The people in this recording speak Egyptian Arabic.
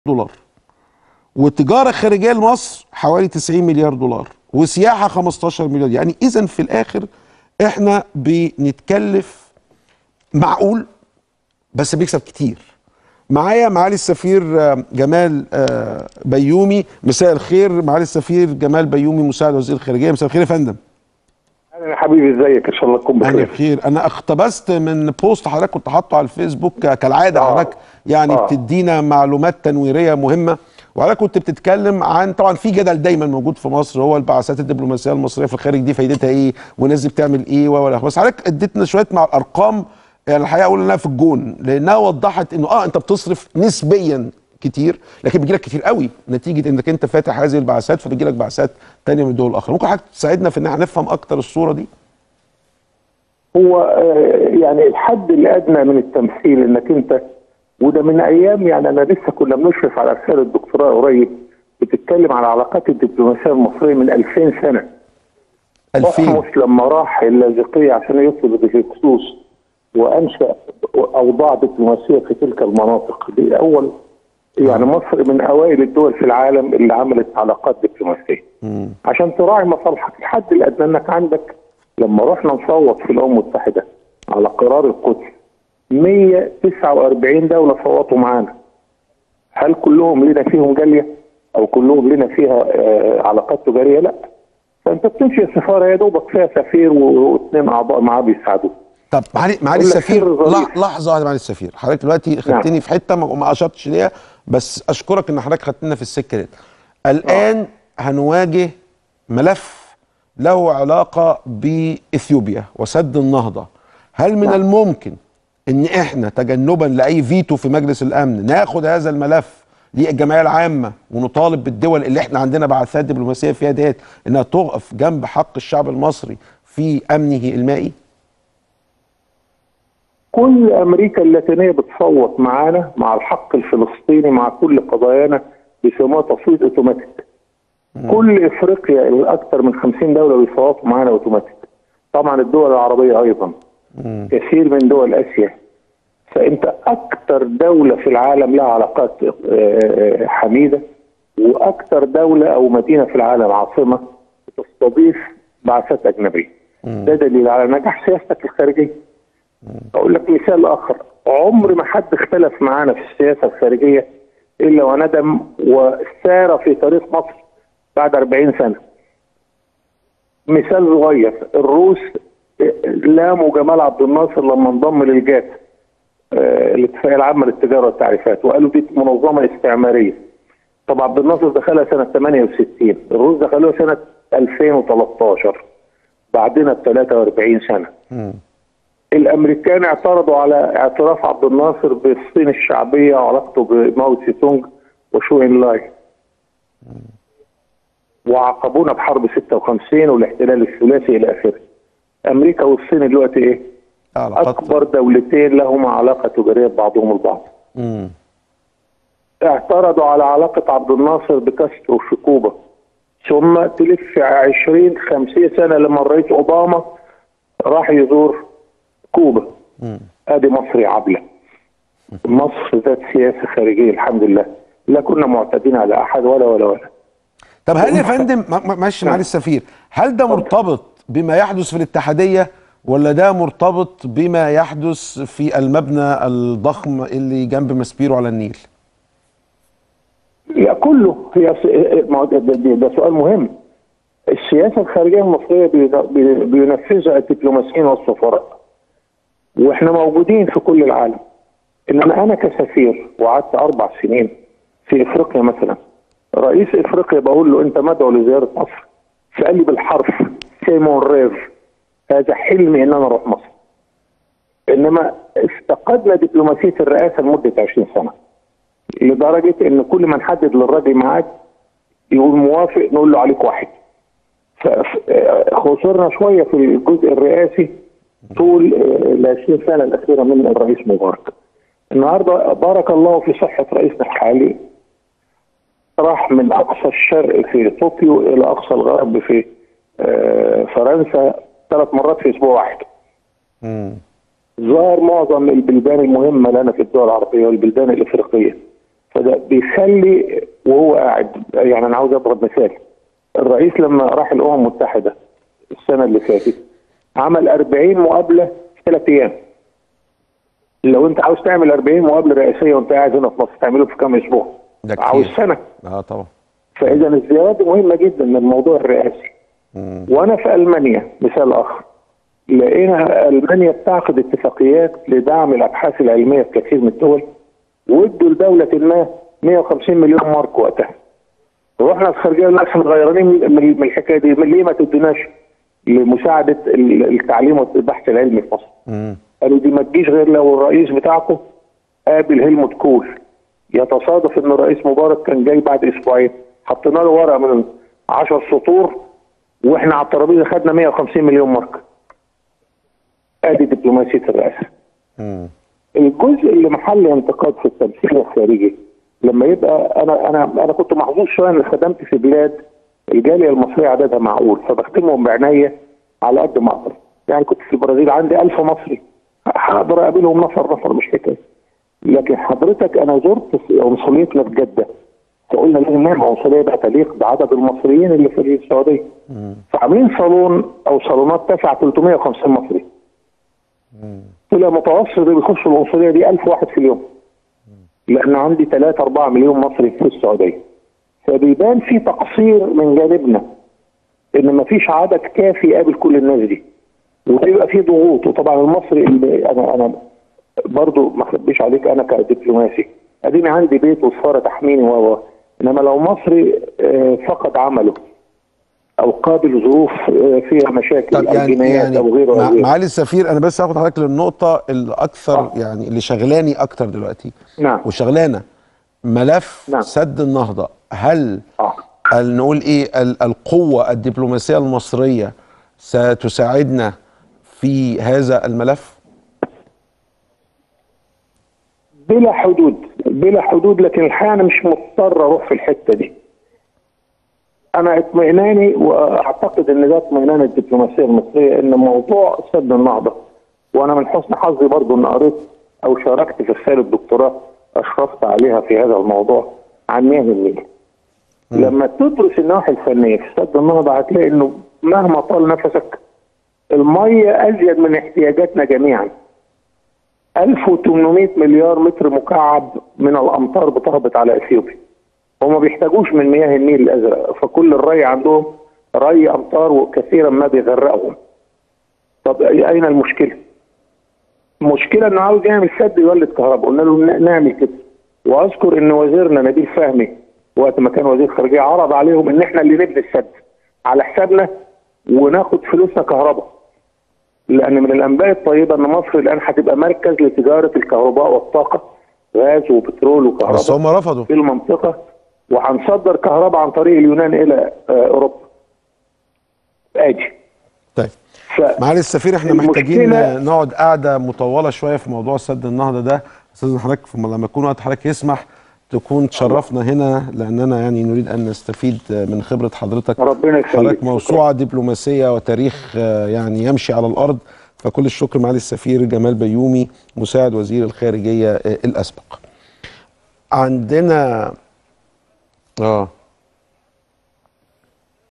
دولار والتجاره الخارجيه لمصر حوالي 90 مليار دولار وسياحه 15 مليار يعني اذا في الاخر احنا بنتكلف معقول بس بيكسب كتير معايا معالي السفير آه، جمال آه، بيومي مساء الخير معالي السفير جمال بيومي مساعد وزير الخارجيه مساء الخير يا فندم اهلا يا حبيبي ازيك ان شاء الله تكون اهلا بخير بخير انا اقتبست من بوست حضرتك كنت حاطه على الفيسبوك ك- كالعاده آه. حضرتك يعني آه. بتدينا معلومات تنويريه مهمه وحضرتك كنت بتتكلم عن طبعا في جدل دايما موجود في مصر هو البعثات الدبلوماسيه المصريه في الخارج دي فايدتها ايه والناس دي بتعمل ايه ولا بس حضرتك اديتنا شويه مع الارقام يعني الحقيقه اقول انها في الجون لانها وضحت انه اه انت بتصرف نسبيا كتير لكن بيجي لك كتير قوي نتيجه انك انت فاتح هذه البعثات فبيجي لك بعثات تانية من الدول الاخرى ممكن حضرتك تساعدنا في ان احنا نفهم اكتر الصوره دي هو آه، يعني الحد الادنى من التمثيل انك انت وده من ايام يعني انا لسه كنا بنشرف على رساله الدكتوراه قريب بتتكلم على العلاقات الدبلوماسيه المصريه من 2000 سنه 2000 احمس لما راح اللاذقيه عشان يطلب الهكسوس وانشا اوضاع دبلوماسيه في تلك المناطق دي اول يعني مصر من اوائل الدول في العالم اللي عملت علاقات دبلوماسيه عشان تراعي مصالحك الحد الادنى انك عندك لما رحنا نصوت في الامم المتحده على قرار القدس 149 دوله صوتوا معانا هل كلهم لنا فيهم جاليه او كلهم لنا فيها آه علاقات تجاريه لا فانت بتمشي السفاره يا دوبك فيها سفير و- واثنين اعضاء معاه بيساعدوه طب معالي معالي أقول لك السفير سر ظريف. لح- لحظه واحده معالي السفير حضرتك دلوقتي خدتني في حته ما ما اشرتش ليها بس اشكرك ان حضرتك خدتنا في السكه دي الان هنواجه ملف له علاقه باثيوبيا وسد النهضه هل من نعم. الممكن ان احنا تجنبا لاي فيتو في مجلس الامن ناخد هذا الملف للجمعيه العامه ونطالب بالدول اللي احنا عندنا بعثات دبلوماسيه فيها ديت انها تقف جنب حق الشعب المصري في امنه المائي كل امريكا اللاتينيه بتصوت معانا مع الحق الفلسطيني مع كل قضايانا بيسموها تصويت اوتوماتيك كل افريقيا الاكثر من 50 دوله بيصوتوا معانا اوتوماتيك طبعا الدول العربيه ايضا كثير من دول اسيا فانت اكثر دوله في العالم لها علاقات آه، حميده واكثر دوله او مدينه في العالم عاصمه بتستضيف بعثات اجنبيه ده دليل على نجاح سياستك الخارجيه اقول لك مثال اخر عمر ما حد اختلف معانا في السياسه الخارجيه الا وندم وسار في تاريخ مصر بعد 40 سنه مثال صغير الروس لاموا جمال عبد الناصر لما انضم للجات آه، الاتفاقيه العامه للتجاره والتعريفات وقالوا دي منظمه استعماريه طب عبد الناصر دخلها سنه 68 الروس دخلوها سنه 2013 بعدنا ب 43 سنه الامريكان اعترضوا على اعتراف عبد الناصر بالصين الشعبيه وعلاقته بماو تسي تونج وشو ان لاي وعاقبونا بحرب 56 والاحتلال الثلاثي الى اخره امريكا والصين دلوقتي ايه؟ علاقات اكبر دولتين لهما علاقه تجاريه ببعضهم البعض مم. اعترضوا على علاقه عبد الناصر بكاسترو في كوبا ثم تلف 20 50 سنه لما الرئيس اوباما راح يزور كوبا ادي مصر عبله مصر ذات سياسه خارجيه الحمد لله لا كنا معتدين على احد ولا ولا ولا طب هل يا فندم ما- ما- ماشي معالي السفير هل ده مرتبط بما يحدث في الاتحاديه ولا ده مرتبط بما يحدث في المبنى الضخم اللي جنب مسبيرو على النيل يا كله هي س- ما هو ده, ده, ده سؤال مهم السياسه الخارجيه المصريه بي- بي- بينفذها الدبلوماسيين والسفراء واحنا موجودين في كل العالم انما انا كسفير وقعدت اربع سنين في افريقيا مثلا رئيس افريقيا بقول له انت مدعو لزياره مصر فقال لي بالحرف سيمون ريف هذا حلمي ان انا اروح مصر انما افتقدنا دبلوماسيه الرئاسه لمده 20 سنه لدرجه ان كل ما نحدد للراجل ميعاد يقول موافق نقول له عليك واحد ف- ف- خسرنا شويه في الجزء الرئاسي طول آه، ال 20 سنه الاخيره من الرئيس مبارك. النهارده بارك الله في صحه رئيسنا الحالي راح من اقصى الشرق في طوكيو الى اقصى الغرب في آه، فرنسا ثلاث مرات في اسبوع واحد. مم. زار معظم البلدان المهمه لنا في الدول العربيه والبلدان الافريقيه. ف فده بيخلي وهو قاعد يعني انا عاوز اضرب مثال الرئيس لما راح الامم المتحده السنه اللي فاتت عمل 40 مقابله في ثلاث ايام لو انت عاوز تعمل 40 مقابله رئاسيه وانت قاعد هنا في مصر تعمله في كام اسبوع ده كتير. عاوز سنه اه طبعا فاذا الزيارات دي مهمه جدا للموضوع الرئاسي وانا في المانيا مثال اخر لقينا المانيا بتعقد اتفاقيات لدعم الابحاث العلميه في كثير من الدول وادوا لدوله ما 150 مليون مارك وقتها رحنا الخارجيه قلنا احنا غيرانين من من الحكايه دي من ليه ما تديناش لمساعده ال- التعليم والبحث العلمي في مصر مم. قالوا دي ما تجيش غير لو الرئيس بتاعكم قابل هيلموت كول يتصادف ان الرئيس مبارك كان جاي بعد اسبوعين حطينا له ورقه من 10 سطور واحنا على الترابيزه خدنا 150 مليون مارك ادي دبلوماسيه الرئاسه مم. الجزء اللي محل انتقاد في التمثيل الخارجي لما يبقى انا انا انا كنت محظوظ شويه ان خدمت في بلاد الجاليه المصريه عددها معقول فبخدمهم بعنايه على قد ما اقدر يعني كنت في البرازيل عندي ألف مصري هقدر اقابلهم نفر نفر مش حكايه لكن حضرتك انا زرت في قنصليتنا في جده فقلنا لازم نعمل قنصليه بقى تليق بعدد المصريين اللي في السعوديه فعاملين صالون او صالونات تسع 350 مصري طلع متوسط اللي بيخشوا القنصليه دي 1000 واحد في اليوم لان عندي 3 4 مليون مصري في السعوديه فبيبان في تقصير من جانبنا ان مفيش عدد كافي يقابل كل الناس دي ويبقى في ضغوط وطبعا المصري اللي انا انا برضو ما اخبيش عليك انا كدبلوماسي اديني عندي بيت وسفاره تحميني و انما لو مصري آه، فقد عمله او قابل ظروف آه، فيها مشاكل طب او يعني جنايات يعني او غيره مع- او غيره معالي السفير انا بس هاخد حضرتك للنقطه الاكثر آه. يعني اللي شغلاني اكتر دلوقتي نعم وشغلانه ملف نعم. سد النهضه هل اه ال- نقول ايه ال- القوه الدبلوماسيه المصريه ستساعدنا في هذا الملف بلا حدود بلا حدود لكن الحقيقه انا مش مضطر اروح في الحته دي انا اطمئناني واعتقد ان ده اطمئنان الدبلوماسيه المصريه ان موضوع سد النهضه وانا من حسن حظي برضو ان قريت او شاركت في رساله دكتوراه اشرفت عليها في هذا الموضوع عن مياه النيل لما تدرس النواحي الفنيه في سد النهضه هتلاقي انه مهما طال نفسك الميه ازيد من احتياجاتنا جميعا 1800 مليار متر مكعب من الامطار بتهبط على اثيوبيا وما بيحتاجوش من مياه النيل الازرق فكل الري عندهم ري امطار وكثيرا ما بيغرقهم طب اين المشكله؟ المشكله انه عاوز يعمل سد يولد كهرباء قلنا له ن- نعمل كده واذكر ان وزيرنا نبيل فهمي وقت ما كان وزير خارجيه عرض عليهم ان احنا اللي نبني السد على حسابنا وناخد فلوسنا كهرباء لان من الانباء الطيبه ان مصر الان هتبقى مركز لتجاره الكهرباء والطاقه غاز وبترول وكهرباء بس هم رفضوا في المنطقه وهنصدر كهرباء عن طريق اليونان الى آه، اوروبا. ادي طيب ف- معالي السفير احنا المشكلة- محتاجين نقعد قعده مطوله شويه في موضوع سد النهضه ده استاذ حضرتك في- لما يكون وقت حضرتك يسمح تكون تشرفنا هنا لاننا يعني نريد ان نستفيد من خبره حضرتك ربنا يخليك. حضرتك موسوعه دبلوماسيه وتاريخ آه، يعني يمشي على الارض فكل الشكر معالي السفير جمال بيومي مساعد وزير الخارجيه آه، الاسبق عندنا اه